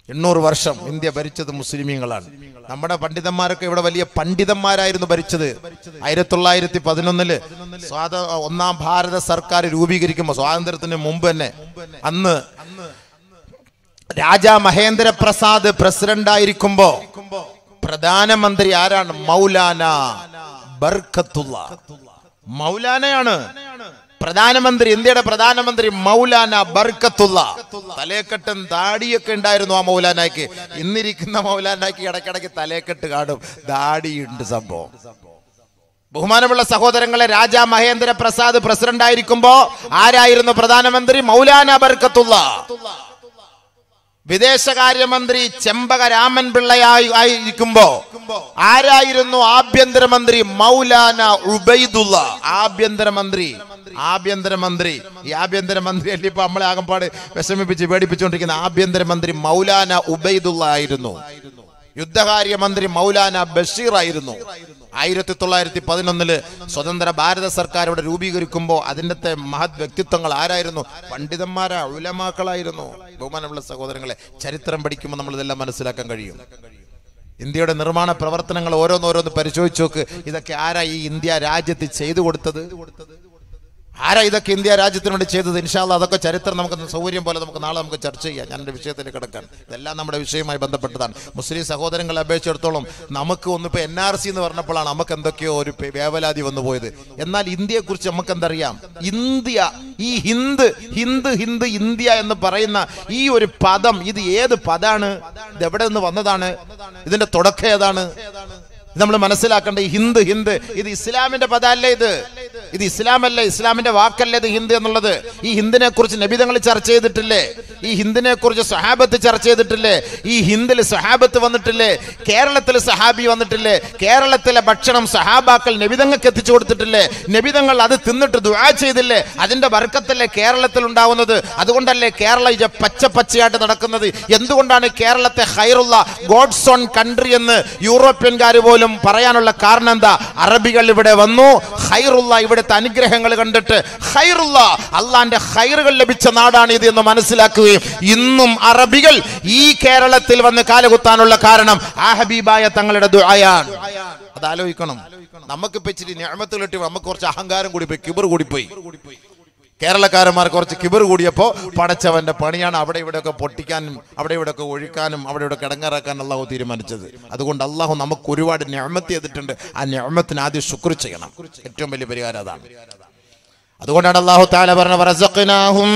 എണ്ണൂറ് വർഷം ഇന്ത്യ ഭരിച്ചത് മുസ്ലിമീങ്ങളാണ് നമ്മുടെ പണ്ഡിതന്മാരൊക്കെ ഇവിടെ വലിയ പണ്ഡിതന്മാരായിരുന്നു ഭരിച്ചത് ആയിരത്തി തൊള്ളായിരത്തി പതിനൊന്നില് സ്വാത ഒന്നാം ഭാരത സർക്കാർ രൂപീകരിക്കുമ്പോൾ സ്വാതന്ത്ര്യത്തിന് മുമ്പ് തന്നെ അന്ന് രാജാ മഹേന്ദ്ര പ്രസാദ് പ്രസിഡന്റ് ആയിരിക്കുമ്പോ പ്രധാനമന്ത്രി ആരാണ് മൗലാന ബർക്കത്തുള്ള മൗലാനയാണ് പ്രധാനമന്ത്രി ഇന്ത്യയുടെ പ്രധാനമന്ത്രി മൗലാന ബർക്കത്തുള്ള തലേക്കെട്ടും താടിയൊക്കെ ഉണ്ടായിരുന്നു ആ മൗലാനയ്ക്ക് ഇന്നിരിക്കുന്ന മൗലാനയ്ക്ക് ഇടയ്ക്കിടയ്ക്ക് തലേക്കെട്ട് കാണും ദാടിയുണ്ട് സംഭവം ബഹുമാനമുള്ള സഹോദരങ്ങളെ രാജാ മഹേന്ദ്ര പ്രസാദ് പ്രസിഡന്റ് ആയിരിക്കുമ്പോ ആരായിരുന്നു പ്രധാനമന്ത്രി മൗലാന ബർക്കത്തുള്ള വിദേശകാര്യമന്ത്രി ചെമ്പക രാമൻ പിള്ളയായി ആയിരിക്കുമ്പോ ആരായിരുന്നു ആഭ്യന്തരമന്ത്രി മൗലാന ഉബൈദുള്ള ആഭ്യന്തരമന്ത്രി ആഭ്യന്തരമന്ത്രി ഈ ആഭ്യന്തരമന്ത്രി അല്ലേ ഇപ്പൊ നമ്മളെ ആകമ്പാട് വിഷമിപ്പിച്ച് പേടിപ്പിച്ചുകൊണ്ടിരിക്കുന്ന ആഭ്യന്തരമന്ത്രി മൗലാന ഉബൈദുള്ള ആയിരുന്നു യുദ്ധകാര്യമന്ത്രി മൗലാന ബഷീർ ആയിരുന്നു ആയിരത്തി തൊള്ളായിരത്തി പതിനൊന്നില് സ്വതന്ത്ര ഭാരത സർക്കാർ ഇവിടെ രൂപീകരിക്കുമ്പോൾ അതിൻ്റെ മഹത് വ്യക്തിത്വങ്ങൾ ആരായിരുന്നു പണ്ഡിതന്മാരാ ഉലമാക്കളായിരുന്നു ബഹുമാനമുള്ള സഹോദരങ്ങളെ ചരിത്രം പഠിക്കുമ്പോൾ നമ്മൾ ഇതെല്ലാം മനസ്സിലാക്കാൻ കഴിയും ഇന്ത്യയുടെ നിർമ്മാണ പ്രവർത്തനങ്ങൾ ഓരോന്നോരോന്ന് പരിശോധിച്ച് നോക്ക് ഇതൊക്കെ ആരാ ഈ ഇന്ത്യ രാജ്യത്ത് ചെയ്തു കൊടുത്തത് ആരാ ഇതൊക്കെ ഇന്ത്യ രാജ്യത്തിന് വേണ്ടി ചെയ്തത് ഇൻഷാല്ല അതൊക്കെ ചരിത്രം നമുക്ക് സൗകര്യം പോലെ നമുക്ക് നാളെ നമുക്ക് ചർച്ച ചെയ്യാം ഞാൻ എൻ്റെ വിഷയത്തിലേക്ക് കിടക്കാൻ ഇതെല്ലാം നമ്മുടെ വിഷയവുമായി ബന്ധപ്പെട്ടതാണ് മുസ്ലിം സഹോദരങ്ങളെ അപേക്ഷിച്ചിടത്തോളം നമുക്ക് ഒന്നിപ്പോൾ എൻ ആർ സി എന്ന് പറഞ്ഞപ്പോഴാണ് നമുക്ക് എന്തൊക്കെയോ ഒരു പേ- വേവലാതി വന്നു പോയത് എന്നാൽ ഇന്ത്യയെക്കുറിച്ച് നമുക്ക് എന്തറിയാം ഇന്ത്യ ഈ ഹിന്ദ് ഹിന്ദ് ഹിന്ദ് ഇന്ത്യ എന്ന് പറയുന്ന ഈ ഒരു പദം ഇത് ഏത് പദാണ് ഇത് എവിടെ നിന്ന് വന്നതാണ് ഇതിന്റെ തുടക്കം ഏതാണ് ഇത് നമ്മൾ മനസ്സിലാക്കേണ്ട ഈ ഹിന്ദ് ഹിന്ദ് ഇത് ഇസ്ലാമിന്റെ പദമല്ലേ ഇത് ഇത് ഇസ്ലാമല്ല ഇസ്ലാമിന്റെ വാക്കല്ലേ ഇത് ഹിന്ദ് എന്നുള്ളത് ഈ ഹിന്ദിനെ കുറിച്ച് നബിതങ്ങൾ ചർച്ച ചെയ്തിട്ടില്ലേ ഈ ഹിന്ദിനെ കുറിച്ച് സഹാബത്ത് ചർച്ച ചെയ്തിട്ടില്ലേ ഈ ഹിന്ദിൽ സഹാബത്ത് വന്നിട്ടില്ലേ കേരളത്തിൽ സഹാബി വന്നിട്ടില്ലേ കേരളത്തിലെ ഭക്ഷണം സഹാബാക്കൾ നബിതങ്ങൾക്ക് എത്തിച്ചു കൊടുത്തിട്ടില്ലേ നബിതങ്ങൾ അത് തിന്നിട്ട് ദുആ ചെയ്തില്ലേ അതിന്റെ വർക്കത്തല്ലേ കേരളത്തിൽ ഉണ്ടാവുന്നത് അതുകൊണ്ടല്ലേ കേരള ഇജ പച്ച പച്ചയായിട്ട് നടക്കുന്നത് എന്തുകൊണ്ടാണ് കേരളത്തെ ഹൈറുള്ള ഗോഡ്സ് ഓൺ കൺട്രി എന്ന് യൂറോപ്യൻകാർ പോലും പറയാനുള്ള കാരണം എന്താ അറബികൾ ഇവിടെ വന്നു ഹൈറുള്ള ഇവിടുത്തെ അനുഗ്രഹങ്ങൾ കണ്ടിട്ട് ഹൈറുള്ള അള്ളാന്റെ ഹൈറുകൾ ലഭിച്ച നാടാണ് ഇത് എന്ന് മനസ്സിലാക്കുകയും ഇന്നും അറബികൾ ഈ കേരളത്തിൽ വന്ന് കാലുകുത്താനുള്ള കാരണം ആ ഹബീബായ തങ്ങളുടെ ദുആയാണ് അത് ആലോചിക്കണം നമുക്കിപ്പോ ഇച്ചിരി ഞാമത്ത് കിട്ടി നമുക്ക് കുറച്ച് അഹങ്കാരം കൂടി പോയി കിബർ കൂടിപ്പോയി കേരളക്കാരന്മാർ കുറച്ച് കിബർ കൂടിയപ്പോൾ പടച്ചവന്റെ പണിയാണ് അവിടെ ഇവിടെയൊക്കെ പൊട്ടിക്കാനും അവിടെ ഇവിടെയൊക്കെ ഒഴിക്കാനും അവിടെ ഇവിടെ കിടങ്ങാറാക്കാനും അള്ളാഹു തീരുമാനിച്ചത് അതുകൊണ്ട് അള്ളാഹു നമുക്ക് ഒരുപാട് ഞാമത്ത് ചെയ്തിട്ടുണ്ട് ആ ഞാമത്തിന് ആദ്യം ശുക്ർ ചെയ്യണം ഏറ്റവും വലിയ പരിഹാരം അതാണ് അതുകൊണ്ടാണ് അള്ളാഹു താല പറഞ്ഞ "വറസഖ്നാഹും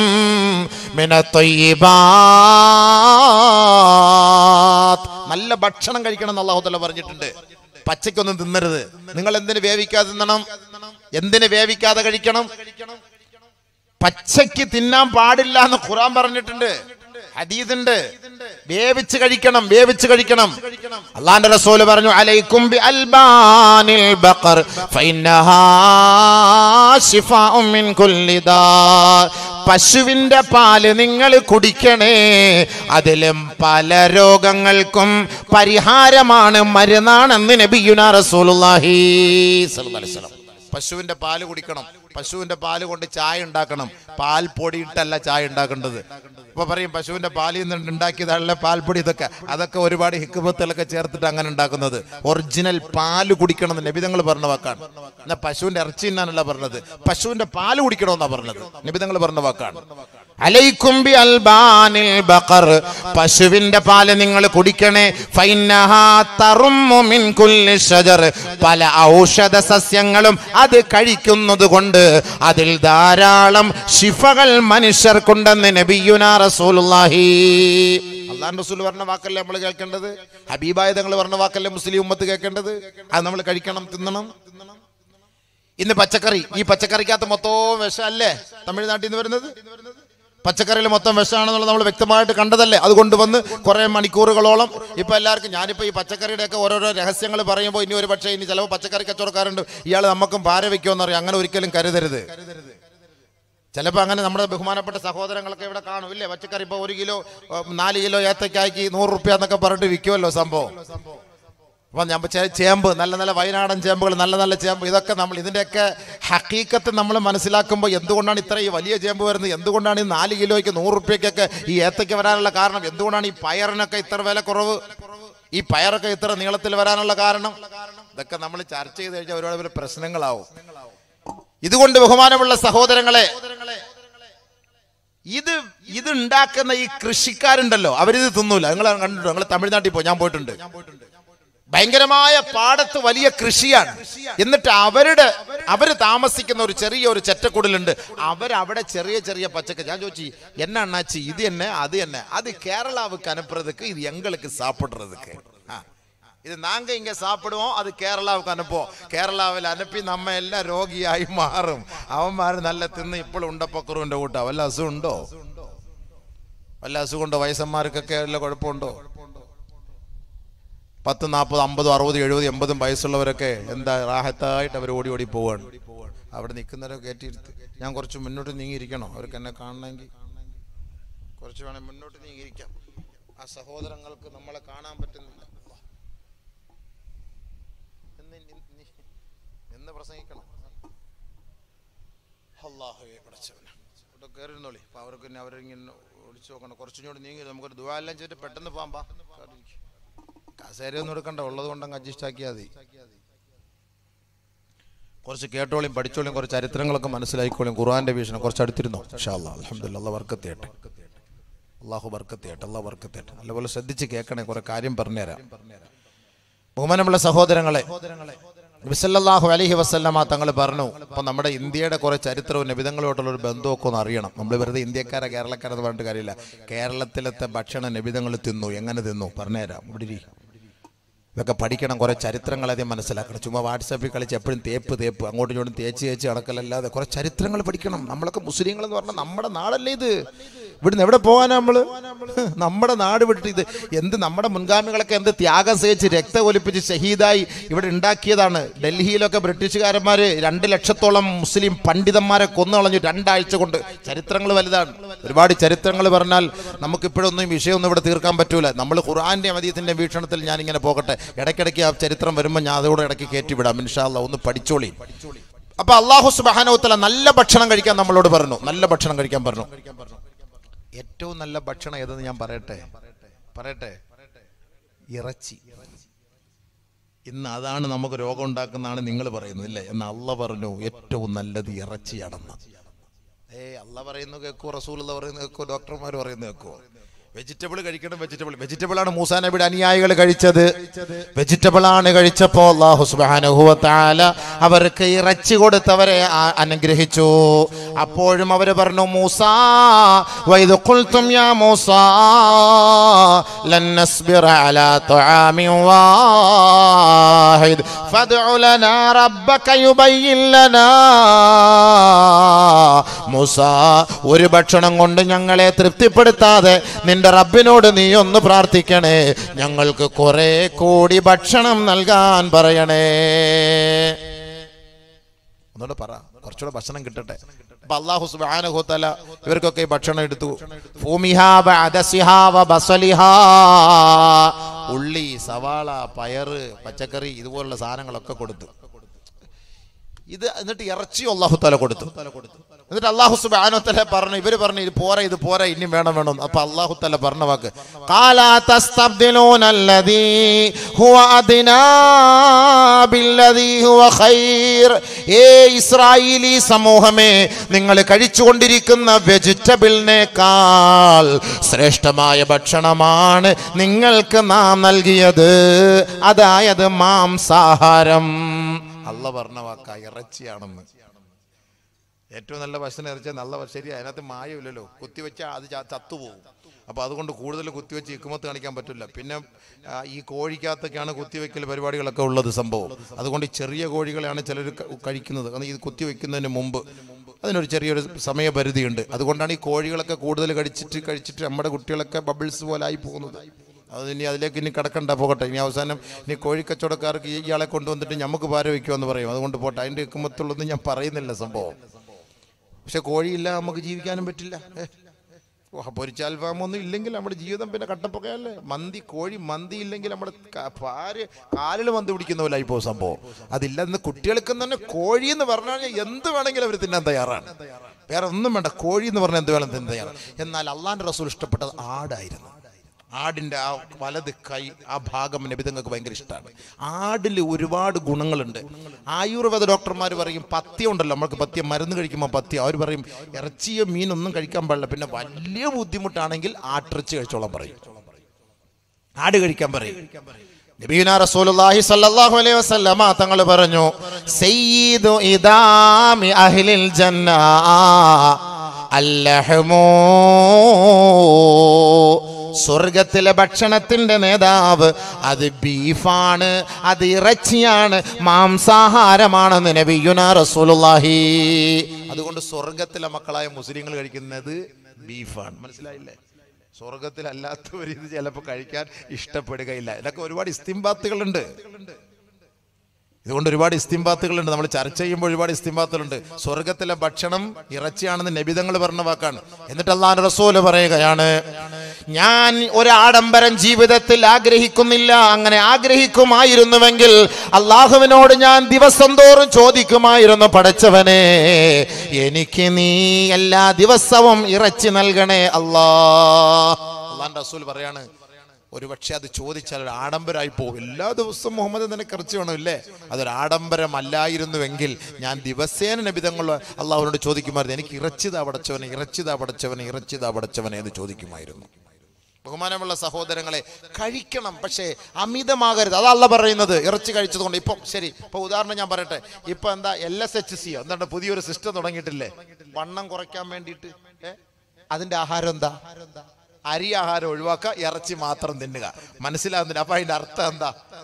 മിനത്തൊയ്യിബാത്ത്." നല്ല ഭക്ഷണം കഴിക്കണം എന്ന് അള്ളാഹു താല പറഞ്ഞിട്ടുണ്ട് പച്ചയ്ക്കൊന്നും തിന്നരുത് നിങ്ങൾ എന്തിന് വേവിക്കാതെ തിന്നണം എന്തിന് വേവിക്കാതെ കഴിക്കണം പച്ചയ്ക്ക് തിന്നാൻ പാടില്ല എന്ന് ഖുറാൻ പറഞ്ഞിട്ടുണ്ട് ഹദീദുണ്ട് വേവിച്ച് കഴിക്കണം വേവിച്ച് കഴിക്കണം അള്ളാന്റെ റസൂല് പറഞ്ഞു അലൈക്കും ബി അൽബാനിൽ ബഖർ ഫൈനഹാ ശിഫാഉം മിൻ കുല്ലി ദാ പശുവിന്റെ പാല് നിങ്ങൾ കുടിക്കണേ അതിലും പല രോഗങ്ങൾക്കും പരിഹാരമാണ് മരുന്നാണെന്ന് നബിയുന റസൂലുള്ളാഹി സ്വല്ലല്ലാഹി അലൈഹി വസല്ലം പശുവിന്റെ പാല് കുടിക്കണം പശുവിന്റെ പാല് കൊണ്ട് ചായ ഉണ്ടാക്കണം പാൽ പൊടി ഇട്ടല്ല ചായ ഉണ്ടാക്കേണ്ടത് ഇപ്പൊ പറയും പശുവിന്റെ പാലിൽ നിന്ന് ഉണ്ടാക്കിയതല്ല പാൽപ്പൊടി ഇതൊക്കെ അതൊക്കെ ഒരുപാട് ഹിക്കുമത്തുകളൊക്കെ ചേർത്തിട്ട് അങ്ങനെ ഉണ്ടാക്കുന്നത് ഒറിജിനൽ പാല് കുടിക്കണം എന്ന് നബിതങ്ങൾ പറഞ്ഞ വാക്കാണ് എന്നാ പശുവിന്റെ ഇറച്ചി തിന്നാനല്ല പറഞ്ഞത് പശുവിന്റെ പാല് കുടിക്കണമെന്നാ പറഞ്ഞത് നബിതങ്ങൾ പറഞ്ഞ വാക്കാണ് അലൈക്കും ബി അൽബാനിൽ ബഖർ പശുവിന്റെ പാല് നിങ്ങൾ കുടിക്കണേ ഫൈനഹാ തറുമ്മു മിൻ കുല്ലി ഷജർ പല ഔഷധ സസ്യങ്ങളും അത് കഴിക്കുന്നത് കൊണ്ട് അതിൽ ധാരാളം ശിഫകൾ മനുഷ്യർക്കുണ്ടെന്ന് നബിയുന റസൂലുള്ളാഹി അള്ളാൻ റസൂൽ പറഞ്ഞ വാക്കല്ലേ നമ്മൾ കേൾക്കേണ്ടത് ഹബീബായ തങ്ങൾ പറഞ്ഞ വാക്കല്ലേ മുസ്ലിം ഉമ്മത്ത് കേൾക്കേണ്ടത് അത് നമ്മൾ കഴിക്കണം തിന്നണം ഇന്ന് പച്ചക്കറി ഈ പച്ചക്കറിക്കകത്ത് മൊത്തവും വിഷമല്ലേ തമിഴ്നാട്ടിൽ നിന്ന് വരുന്നത് പച്ചക്കറിയിൽ മൊത്തം വിഷമാണെന്നുള്ളത് നമ്മൾ വ്യക്തമായിട്ട് കണ്ടതല്ലേ അതുകൊണ്ട് വന്ന് കുറേ മണിക്കൂറുകളോളം ഇപ്പൊ എല്ലാവർക്കും ഞാനിപ്പോ ഈ പച്ചക്കറിയുടെ ഒക്കെ ഓരോരോ രഹസ്യങ്ങൾ പറയുമ്പോൾ ഇനി ഒരു പക്ഷേ ഇനി ചിലപ്പോൾ പച്ചക്കറി കച്ചവടക്കാരുണ്ട് ഇയാൾ നമുക്കും പാര വെക്കുമെന്ന് പറയും അങ്ങനെ ഒരിക്കലും കരുതരുത് ചിലപ്പോൾ അങ്ങനെ നമ്മുടെ ബഹുമാനപ്പെട്ട സഹോദരങ്ങളൊക്കെ ഇവിടെ കാണും ഇല്ലേ പച്ചക്കറി ഇപ്പോൾ ഒരു കിലോ ഏഹ്, നാല് കിലോ ഏത്തക്കായ്ക്ക് നൂറ് റുപ്യ എന്നൊക്കെ പറഞ്ഞിട്ട് വിൽക്കുമല്ലോ സംഭവം അപ്പം ഞാൻ ചേ- ചേമ്പ് നല്ല നല്ല വയനാടൻ ചേമ്പുകൾ നല്ല നല്ല ചേമ്പ് ഇതൊക്കെ നമ്മൾ ഇതിൻ്റെയൊക്കെ ഹക്കീക്കത്ത് നമ്മൾ മനസ്സിലാക്കുമ്പോൾ എന്തുകൊണ്ടാണ് ഇത്ര ഈ വലിയ ചേമ്പ് വരുന്നത് എന്തുകൊണ്ടാണ് ഈ നാല് കിലോയ്ക്ക് നൂറ് റുപ്യക്കൊക്കെ ഈ ഏത്തയ്ക്ക് വരാനുള്ള കാരണം എന്തുകൊണ്ടാണ് ഈ പയറിനൊക്കെ ഇത്ര വില കുറവ് ഈ പയറൊക്കെ ഇത്ര നീളത്തിൽ വരാനുള്ള കാരണം ഇതൊക്കെ നമ്മൾ ചർച്ച ചെയ്ത് കഴിഞ്ഞാൽ ഒരുപാട് പേര് പ്രശ്നങ്ങളാവും ഇതുകൊണ്ട് ബഹുമാനമുള്ള സഹോദരങ്ങളെ ഇത് ഇത് ഉണ്ടാക്കുന്ന ഈ കൃഷിക്കാരുണ്ടല്ലോ അവരിത് തിന്നൂല നിങ്ങൾ കണ്ടിട്ടോ നിങ്ങൾ തമിഴ്നാട്ടിൽ പോയി ഞാൻ പോയിട്ടുണ്ട് ഭയങ്കരമായ പാടത്ത് വലിയ കൃഷിയാണ് എന്നിട്ട് അവരുടെ അവര് താമസിക്കുന്ന ഒരു ചെറിയ ഒരു ചെറ്റക്കുടലുണ്ട് അവരവിടെ ചെറിയ ചെറിയ പച്ചക്കറി ഞാൻ ചോദിച്ചു என்ன அண்ணாச்சி இது என்ன அது என்ன அது கேரளாவுக்கு அனுப்புறதுக்கு இது எங்களுக்கு சாப்பிடுறதுக்கு ஆ. இது நாங்க இங்க சாப்பிடுவோம் அது கேரளாவுக்கு அனுப்புவோம் കേരളാവിൽ അനുപ്പി നമ്മ എല്ലാം രോഗിയായി മാറും അവന്മാർ നല്ല തിന്ന് ഇപ്പോൾ ഉണ്ടപ്പക്കുറുവിന്റെ കൂട്ടാ വല്ല അസുഖം ഉണ്ടോ വല്ല അസുഖമുണ്ടോ വയസ്സന്മാർക്കൊക്കെ വല്ല കുഴപ്പമുണ്ടോ പത്ത് നാൽപ്പത് അമ്പത് അറുപത് എഴുപത് എൺപതും വയസ്സുള്ളവരൊക്കെ എന്താ റാഹത്തായിട്ട് അവർ ഓടി ഓടി പോവാണ് അവിടെ നിൽക്കുന്നവരൊക്കെ കയറ്റിയിരുത്ത് ഞാൻ കുറച്ച് മുന്നോട്ട് നീങ്ങിയിരിക്കണോ അവർക്ക് എന്നെ കാണണമെങ്കിൽ കുറച്ച് വേണേൽ മുന്നോട്ട് നീങ്ങിയിരിക്കാം ആ സഹോദരങ്ങൾക്ക് നമ്മളെ കാണാൻ പറ്റുന്നില്ല എന്ന് നി- നി- എന്ന് പ്രസംഗിക്കണം അള്ളാഹുവെ പടച്ചവനെ ഇവിടെ കയറിയിരുന്നോളി അപ്പൊ അവർക്ക് പിന്നെ അവരിങ്ങനെ ഒളിച്ചു നോക്കണം കുറച്ചുകൂടി നീങ്ങി നമുക്കൊരു ദുവാലെല്ലാം ചെയ്തിട്ട് പെട്ടെന്ന് പോകാം പാ കേറിയിരിക്ക്. കസേരയൊന്നും എടുക്കണ്ട ഉള്ളത് കൊണ്ടങ്ങ് അഡ്ജസ്റ്റ് ആക്കിയാൽ മതി കുറച്ച് കേട്ടോളിയും പഠിച്ചോളിയും കുറച്ച് ചരിത്രങ്ങളൊക്കെ മനസ്സിലാക്കിക്കോളിയും ഖുർആന്റെ വീക്ഷണം കുറച്ച് അടുത്തിരുന്നോ അലഹമില്ല അല്ല വർക്കത്തിയട്ടെ അള്ളാഹു വർക്കത്തിയട്ടെ അള്ളാഹ് വർക്കത്തിയട്ടെ നല്ലപോലെ ശ്രദ്ധിച്ച് കേൾക്കണേ കുറെ കാര്യം പറഞ്ഞുതരാം ബഹുമാനമുള്ള സഹോദരങ്ങളെ വിസല്ലാഹു അലഹി വസ്ല്ലമ തങ്ങൾ പറഞ്ഞു അപ്പൊ നമ്മുടെ ഇന്ത്യയുടെ കുറെ ചരിത്രവും നബിതങ്ങളുമായിട്ടുള്ള ഒരു ബന്ധമൊക്കെ ഒന്ന് അറിയണം നമ്മൾ വെറുതെ ഇന്ത്യക്കാരെ കേരളക്കാരെന്ന് പറഞ്ഞിട്ട് കാര്യമില്ല കേരളത്തിലത്തെ ഭക്ഷണ നബിതങ്ങൾ തിന്നു എങ്ങനെ തിന്നു പറഞ്ഞുതരാം ഇവിടെ ഇരി. ഇതൊക്കെ പഠിക്കണം കുറെ ചരിത്രങ്ങൾ ആദ്യം മനസ്സിലാക്കണം ചുമ്മാ വാട്സാപ്പിൽ കളിച്ച് എപ്പോഴും തേപ്പ് തേപ്പ് അങ്ങോട്ടും ഇങ്ങോട്ടും തേച്ച് തേച്ച് നടക്കലല്ലാതെ കുറെ ചരിത്രങ്ങൾ പഠിക്കണം നമ്മളൊക്കെ മുസ്ലിങ്ങൾ എന്ന് പറഞ്ഞാൽ നമ്മുടെ നാടല്ലേ ഇത് ഇവിടുന്ന് എവിടെ പോകാനാ നമ്മള് നമ്മുടെ നാട് വിട്ടിട്ട് ഇത് എന്ത് നമ്മുടെ മുൻഗാമികളൊക്കെ എന്ത് ത്യാഗം സഹിച്ച് രക്തം ഒലിപ്പിച്ച് ഷഹീദായി ഇവിടെ ഉണ്ടാക്കിയതാണ് ഡൽഹിയിലൊക്കെ ബ്രിട്ടീഷുകാരന്മാര് രണ്ട് ലക്ഷത്തോളം മുസ്ലിം പണ്ഡിതന്മാരെ കൊന്നു കളഞ്ഞു രണ്ടാഴ്ച കൊണ്ട് ചരിത്രങ്ങൾ വലുതാണ് ഒരുപാട് ചരിത്രങ്ങൾ പറഞ്ഞാൽ നമുക്ക് ഇപ്പോഴൊന്നും ഈ വിഷയമൊന്നും ഇവിടെ തീർക്കാൻ പറ്റൂല നമ്മൾ ഖുർആന്റെ മദീയത്തിന്റെ വീക്ഷണത്തിൽ ഞാൻ ഇങ്ങനെ പോകട്ടെ ഇടയ്ക്കിടയ്ക്ക് ആ ചരിത്രം വരുമ്പോൾ ഞാൻ അതോടെ ഇടയ്ക്ക് കയറ്റി വിടാം ഇൻഷാല്ല ഒന്ന് പഠിച്ചോളി അപ്പൊ അള്ളാഹു സുബാനോത്തല നല്ല ഭക്ഷണം കഴിക്കാൻ നമ്മളോട് പറഞ്ഞു നല്ല ഭക്ഷണം കഴിക്കാൻ പറഞ്ഞു ഏറ്റവും നല്ല ഭക്ഷണം ഏതെന്ന് ഞാൻ പറയട്ടെ പറയട്ടെ ഇറച്ചി ഇന്ന് അതാണ് നമുക്ക് രോഗം ഉണ്ടാക്കുന്നതാണ് നിങ്ങൾ പറയുന്നത് ഇല്ലേ എന്ന് അല്ല പറഞ്ഞു ഏറ്റവും നല്ലത് ഇറച്ചിയാണെന്ന് ഏ അല്ല പറയുന്നത് കേൾക്കോ റസൂൽ പറയുന്നത് കേൾക്കോ ഡോക്ടർമാർ പറയുന്നത് കേൾക്കോ വെജിറ്റബിൾ കഴിക്കണം വെജിറ്റബിൾ വെജിറ്റബിൾ ആണ് മൂസാ നബിയുടെ അനുയായികൾ കഴിച്ചത് വെജിറ്റബിൾ ആണ് കഴിച്ചപ്പോ അല്ലാഹു സുബ്ഹാനഹു വ തആല അവർക്ക് ഇറച്ചി കൊടുത്തവരെ ആ- അനുഗ്രഹിച്ചു അപ്പോഴും അവർ പറഞ്ഞു മൂസാ വൈദ് ഖുൽതും യാ മൂസാ ലൻ നസ്ബിറ അലാ തുആമിൻ വാഹിദ് ഫദ്ഉ ലനാ റബ്ബക യുബയ്യിൻ ലനാ മൂസ ഒരു ഭക്ഷണം കൊണ്ട് ഞങ്ങളെ തൃപ്തിപ്പെടുത്താതെ നിന്റെ റബ്ബിനോട് നീ ഒന്ന് പ്രാർത്ഥിക്കണേ ഞങ്ങൾക്ക് കുറെ കൂടി ഭക്ഷണം നൽകാൻ പറയണേ ഒന്നുകൂടെ പറ കുറച്ചുകൂടെ ഭക്ഷണം കിട്ടട്ടെ അപ്പൊ അള്ളാഹു സുബ്ഹാനഹു തആല ഇവർക്കൊക്കെ ഈ ഭക്ഷണം എടുത്തു ഫൂമിഹാ ബഅദസിഹാ വബസലിഹാ ഉള്ളി സവാള പയറ് പച്ചക്കറി ഇതുപോലുള്ള സാധനങ്ങളൊക്കെ കൊടുത്തു ഇത് എന്നിട്ട് ഇറച്ചി അള്ളാഹു തല കൊടുത്തു എന്നിട്ട് അള്ളാഹു സുബാനോ തല പറഞ്ഞു ഇവര് പറഞ്ഞു ഇത് പോരാ ഇത് പോരാ ഇനി വേണം വേണം അപ്പൊ അള്ളാഹു തല പറഞ്ഞ വാക്ക് "കാലാ തസ്തബ്ദിലൂനല്ലദീ ഹുവ അദ്നാ ബില്ലദീ ഹുവ ഖൈർ." ഏ ഇസ്രായേലി സമൂഹമേ നിങ്ങൾ കഴിച്ചുകൊണ്ടിരിക്കുന്ന വെജിറ്റബിളിനേക്കാൾ ശ്രേഷ്ഠമായ ഭക്ഷണമാണ് നിങ്ങൾക്ക് നാം നൽകിയത് അതായത് മാംസാഹാരം അല്ല പറഞ്ഞ വാക്ക ഇറച്ചിയാണെന്ന് ഏറ്റവും നല്ല ഭക്ഷണം ഇറച്ചിയ നല്ല ഭക്ഷണം ശരിയാ അതിനകത്ത് മായമില്ലല്ലോ കുത്തിവെച്ചാൽ അത് ച- ചത്തുപോകും അപ്പോൾ അതുകൊണ്ട് കൂടുതൽ കുത്തിവെച്ച് ഇക്കുമത്ത് കാണിക്കാൻ പറ്റില്ല പിന്നെ ആ, ഈ കോഴിക്കകത്തൊക്കെയാണ് കുത്തിവെക്കൽ പരിപാടികളൊക്കെ ഉള്ളത് സംഭവം അതുകൊണ്ട് ഈ ചെറിയ കോഴികളെയാണ് ചിലർ കഴിക്കുന്നത് കാരണം ഇത് കുത്തിവെക്കുന്നതിന് മുമ്പ് അതിനൊരു ചെറിയൊരു സമയപരിധിയുണ്ട് അതുകൊണ്ടാണ് ഈ കോഴികളൊക്കെ കൂടുതൽ കഴിച്ചിട്ട് കഴിച്ചിട്ട് നമ്മുടെ കുട്ടികളൊക്കെ ബബിൾസ് പോലെ ആയി പോകുന്നത് അത് ഇനി അതിലേക്ക് ഇനി കിടക്കണ്ട പോകട്ടെ ഇനി അവസാനം ഇനി കോഴിക്കച്ചവടക്കാർക്ക് ഈ ഇയാളെ കൊണ്ടുവന്നിട്ട് നമുക്ക് പാര വയ്ക്കുമെന്ന് പറയും അതുകൊണ്ട് പോട്ടെ അതിൻ്റെ ഇക്കുമത്തുള്ളൊന്നും ഞാൻ പറയുന്നില്ല സംഭവം പക്ഷെ കോഴിയില്ല നമുക്ക് ജീവിക്കാനും പറ്റില്ല ഏ. ഓ, പൊരിച്ച അൽഫാമൊന്നും ഇല്ലെങ്കിൽ നമ്മുടെ ജീവിതം പിന്നെ കട്ടപ്പൊക്കെയല്ലേ മന്തി കോഴി മന്തി ഇല്ലെങ്കിൽ നമ്മുടെ പാര് കാലിൽ മന്തി പിടിക്കുന്ന പോലെ ആയിപ്പോ സംഭവം അതില്ല ഇന്ന് കുട്ടികൾക്ക് തന്നെ കോഴി എന്ന് പറഞ്ഞു കഴിഞ്ഞാൽ എന്ത് വേണമെങ്കിലും അവർ തിന്നാൻ തയ്യാറാണ് വേറെ ഒന്നും വേണ്ട കോഴി എന്ന് പറഞ്ഞാൽ എന്ത് വേണം തിന്നാൻ തയ്യാറാണ് എന്നാൽ അള്ളാന്റെ റസൂൽ ഇഷ്ടപ്പെട്ടത് ആടായിരുന്നു ആടിൻ്റെ ആ വലത് കൈ ആ ഭാഗം നബിതങ്ങൾക്ക് ഭയങ്കര ഇഷ്ടമാണ് ആടിൽ ഒരുപാട് ഗുണങ്ങളുണ്ട് ആയുർവേദ ഡോക്ടർമാർ പറയും പഥ്യം ഉണ്ടല്ലോ നമ്മൾക്ക് പഥ്യം മരുന്ന് കഴിക്കുമ്പോൾ പഥ്യം അവർ പറയും ഇറച്ചിയോ മീനൊന്നും കഴിക്കാൻ പാടില്ല പിന്നെ വലിയ ബുദ്ധിമുട്ടാണെങ്കിൽ ആട്ടിറച്ചി കഴിച്ചോളാൻ പറയും ആട് കഴിക്കാൻ പറയും നബീന റസൂലുള്ളാഹി സ്വല്ലല്ലാഹു അലൈഹി വസല്ലമ തങ്ങൾ പറഞ്ഞു സയ്യിദു ഇദാമി അഹ്ലിൽ ജന്ന അല്ലഹമോ സ്വർഗത്തിലെ ഭക്ഷണത്തിന്റെ നേതാവ് അത് ബീഫാണ് അത് ഇറച്ചിയാണ് മാംസാഹാരമാണെന്ന് നബിയുന റസൂലുള്ളാഹി അതുകൊണ്ട് സ്വർഗത്തിലെ മക്കളായ മുസ്ലിങ്ങൾ കഴിക്കുന്നത് ബീഫാണ് മനസ്സിലായില്ലേ സ്വർഗത്തിലല്ലാത്തവർ ഇത് ചിലപ്പോൾ കഴിക്കാൻ ഇഷ്ടപ്പെടുകയില്ല ഇതൊക്കെ ഒരുപാട് ഇസ്തിംബാത്തുകളുണ്ട് ഇതുകൊണ്ട് ഒരുപാട് ഇസ്തിംബാത്തുകളുണ്ട് നമ്മൾ ചർച്ച ചെയ്യുമ്പോൾ ഒരുപാട് ഇസ്തിംബാത്തുകളുണ്ട് സ്വർഗത്തിലെ ഭക്ഷണം ഇറച്ചിയാണെന്ന് നബിതങ്ങൾ പറഞ്ഞ വാക്കാണ് എന്നിട്ട് അള്ളാൻ റസൂല് പറയുകയാണ് ഞാൻ ഒരു ആഡംബരം ജീവിതത്തിൽ ആഗ്രഹിക്കുന്നില്ല അങ്ങനെ ആഗ്രഹിക്കുമായിരുന്നുവെങ്കിൽ അള്ളാഹുവിനോട് ഞാൻ ദിവസം തോറും ചോദിക്കുമായിരുന്നു പടച്ചവനെ എനിക്ക് നീ എല്ലാ ദിവസവും ഇറച്ചി നൽകണേ അല്ലാ അള്ളാൻ റസൂൽ പറയാണ് ഒരു പക്ഷെ അത് ചോദിച്ചാൽ ഒരു ആഡംബരമായി പോകും എല്ലാ ദിവസവും മുഹമ്മദ് നിനക്ക് ഇറച്ചി വേണമില്ലേ അതൊരു ആഡംബരമല്ലായിരുന്നുവെങ്കിൽ ഞാൻ ദിവസേന നബിതങ്ങൾ അള്ളാഹുവിനോട് ചോദിക്കുമായിരുന്നു എനിക്ക് ഇറച്ചിതാ പടച്ചവനെ ഇറച്ചിതാ പടച്ചവനെ ഇറച്ചിതാ പടച്ചവനെ എന്ന് ചോദിക്കുമായിരുന്നു ബഹുമാനമുള്ള സഹോദരങ്ങളെ കഴിക്കണം പക്ഷേ അമിതമാകരുത് അതല്ല പറയുന്നത് ഇറച്ചി കഴിച്ചതുകൊണ്ട് ഇപ്പം ശരി ഇപ്പൊ ഉദാഹരണം ഞാൻ പറയട്ടെ ഇപ്പൊ എന്താ എൽ എസ് എച്ച് സി എന്താണ് പുതിയൊരു സിസ്റ്റം തുടങ്ങിയിട്ടില്ലേ വണ്ണം കുറയ്ക്കാൻ വേണ്ടിയിട്ട് ഏ? അതിന്റെ ആഹാരം എന്താ അരി ആഹാരം ഒഴിവാക്കുക ഇറച്ചി മാത്രം തിന്നുക മനസ്സിലാവുന്നില്ല അപ്പൊ അതിന്റെ അർത്ഥം എന്താ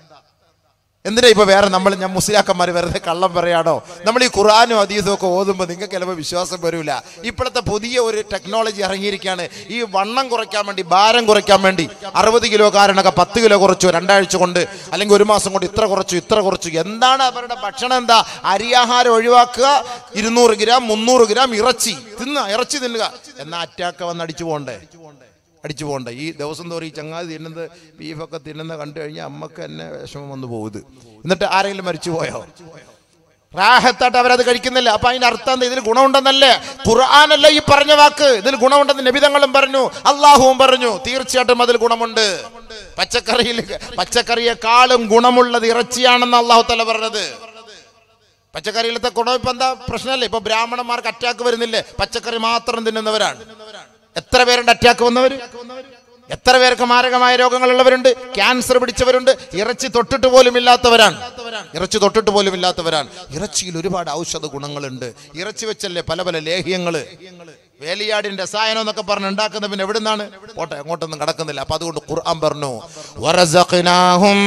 എന്തിനാ ഇപ്പൊ വേറെ നമ്മൾ ഞാൻ മുസ്ലിയാക്കന്മാർ വെറുതെ കള്ളം പറയാണോ നമ്മൾ ഈ ഖുറാനും അതീതും ഒക്കെ ഓതുമ്പോൾ നിങ്ങൾക്ക് ചിലപ്പോൾ വിശ്വാസം വരൂല ഇപ്പോഴത്തെ പുതിയ ഒരു ടെക്നോളജി ഇറങ്ങിയിരിക്കുകയാണ് ഈ വണ്ണം കുറയ്ക്കാൻ വേണ്ടി ഭാരം കുറയ്ക്കാൻ വേണ്ടി അറുപത് കിലോ കാരനൊക്കെ പത്ത് കിലോ കുറച്ചു രണ്ടാഴ്ച കൊണ്ട് അല്ലെങ്കിൽ ഒരു മാസം കൊണ്ട് ഇത്ര കുറച്ചു ഇത്ര കുറച്ചു എന്താണ് അവരുടെ ഭക്ഷണം എന്താ അരിയാഹാരം ഒഴിവാക്കുക ഇരുന്നൂറ് ഗ്രാം മുന്നൂറ് ഗ്രാം ഇറച്ചി തിന്നുക ഇറച്ചി തിന്നുക എന്നാ അറ്റാക്ക് വന്ന് അടിച്ചു പോകണ്ടേ അടിച്ചു പോകണ്ട ഈ ദിവസം തോറും ഈ ചങ്ങാതി തിന്നുന്നത് ബീഫൊക്കെ തിന്നുന്ന കണ്ടു കഴിഞ്ഞാൽ അമ്മക്ക് തന്നെ വിഷമം വന്നു പോകുന്നത് എന്നിട്ട് ആരെങ്കിലും മരിച്ചു പോയോ റാഹത്തായിട്ട് അവരത് കഴിക്കുന്നില്ല അപ്പൊ അതിന്റെ അർത്ഥം എന്താ ഇതിൽ ഗുണമുണ്ടെന്നല്ലേ ഖുർആാനല്ല ഈ പറഞ്ഞ വാക്ക് ഇതിൽ ഗുണമുണ്ടെന്ന് നബിതങ്ങളും പറഞ്ഞു അള്ളാഹുവും പറഞ്ഞു തീർച്ചയായിട്ടും അതിൽ ഗുണമുണ്ട് പച്ചക്കറിയിൽ പച്ചക്കറിയെക്കാളും ഗുണമുള്ളത് ഇറച്ചിയാണെന്ന് അള്ളാഹു തല പറഞ്ഞത് പച്ചക്കറിയിലത്തെ ഗുണം ഇപ്പൊ എന്താ പ്രശ്നമല്ലേ ഇപ്പൊ ബ്രാഹ്മണന്മാർക്ക് അറ്റാക്ക് വരുന്നില്ലേ പച്ചക്കറി മാത്രം തിന്നുന്നവരാണ് എത്ര പേരുണ്ട് അറ്റാക്ക് വന്നവര് എത്ര പേർക്ക് മാരകമായ രോഗങ്ങളുള്ളവരുണ്ട് ക്യാൻസർ പിടിച്ചവരുണ്ട് ഇറച്ചി തൊട്ടിട്ട് പോലും ഇല്ലാത്തവരാണ് ഇറച്ചി തൊട്ടിട്ട് പോലും ഇല്ലാത്തവരാണ് ഇറച്ചിയിൽ ഒരുപാട് ഔഷധ ഗുണങ്ങളുണ്ട് ഇറച്ചി വെച്ചല്ലേ പല പല ലേഹ്യങ്ങള് വേലിയാടിന്റെ രസായനം എന്നൊക്കെ പറഞ്ഞ് ഉണ്ടാക്കുന്ന പിന്നെ എവിടുന്നാണ് പോട്ടെ അങ്ങോട്ടൊന്നും കടക്കുന്നില്ല അപ്പൊ അതുകൊണ്ട് ഖുർആൻ പറഞ്ഞു "വറസഖ്നാഹും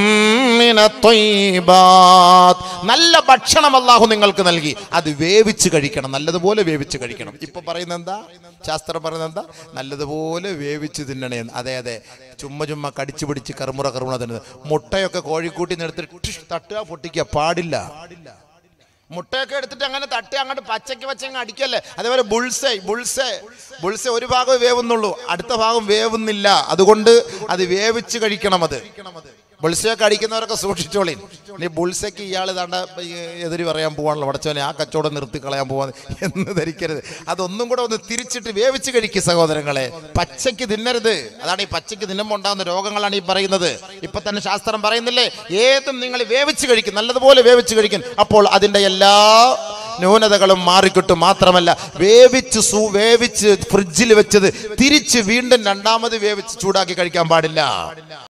മിനത്തൊയ്ബാത്ത്." നല്ല ഭക്ഷണം അള്ളാഹു നിങ്ങൾക്ക് നൽകി അത് വേവിച്ച് കഴിക്കണം നല്ലതുപോലെ വേവിച്ച് കഴിക്കണം ഇപ്പൊ പറയുന്നത് എന്താ ശാസ്ത്രം പറയുന്നത് എന്താ നല്ലതുപോലെ വേവിച്ച് തിന്നണേ എന്ന്. അതെ അതെ ചുമ്മാ ചുമ്മാ കടിച്ചു പിടിച്ച് കറുമുറ കറുമുറ തിന്നുന്നത് മുട്ടയൊക്കെ കോഴിക്കൂട്ടി നിർത്തിട്ട് ടിഷ് തട്ടുക പൊട്ടിക്കുക പാടില്ല മുട്ടയൊക്കെ എടുത്തിട്ട് അങ്ങനെ തട്ടി അങ്ങോട്ട് പച്ചയ്ക്ക് പച്ചങ്ങ് അടിക്കല്ലേ അതേപോലെ ബുൾസെ ബുൾസെ ബുൾസെ ഒരു ഭാഗം വേവുന്നുള്ളൂ അടുത്ത ഭാഗം വേവുന്നില്ല അതുകൊണ്ട് അത് വേവിച്ച് കഴിക്കണം അത് ബുൾസയൊക്കെ അടിക്കുന്നവരൊക്കെ സൂക്ഷിച്ചോളി നീ ബുൾസയ്ക്ക് ഇയാൾ തണ്ട എതിര് പറയാൻ പോവാണല്ലോ വടച്ചവനെ ആ കച്ചവടം നിർത്തി കളയാൻ പോവാൻ എന്ന് ധരിക്കരുത് അതൊന്നും കൂടെ ഒന്ന് തിരിച്ചിട്ട് വേവിച്ച് കഴിക്കുക സഹോദരങ്ങളെ പച്ചയ്ക്ക് തിന്നരുത് അതാണ് ഈ പച്ചയ്ക്ക് തിന്നുമ്പോൾ ഉണ്ടാകുന്ന രോഗങ്ങളാണ് ഈ പറയുന്നത് ഇപ്പൊ തന്നെ ശാസ്ത്രം പറയുന്നില്ലേ ഏതും നിങ്ങൾ വേവിച്ച് കഴിക്കും നല്ലതുപോലെ വേവിച്ച് കഴിക്കും അപ്പോൾ അതിന്റെ എല്ലാ ന്യൂനതകളും മാറിക്കിട്ടും മാത്രമല്ല വേവിച്ച് സൂ വേവിച്ച് ഫ്രിഡ്ജിൽ വെച്ചത് തിരിച്ച് വീണ്ടും രണ്ടാമത് വേവിച്ച് ചൂടാക്കി കഴിക്കാൻ പാടില്ല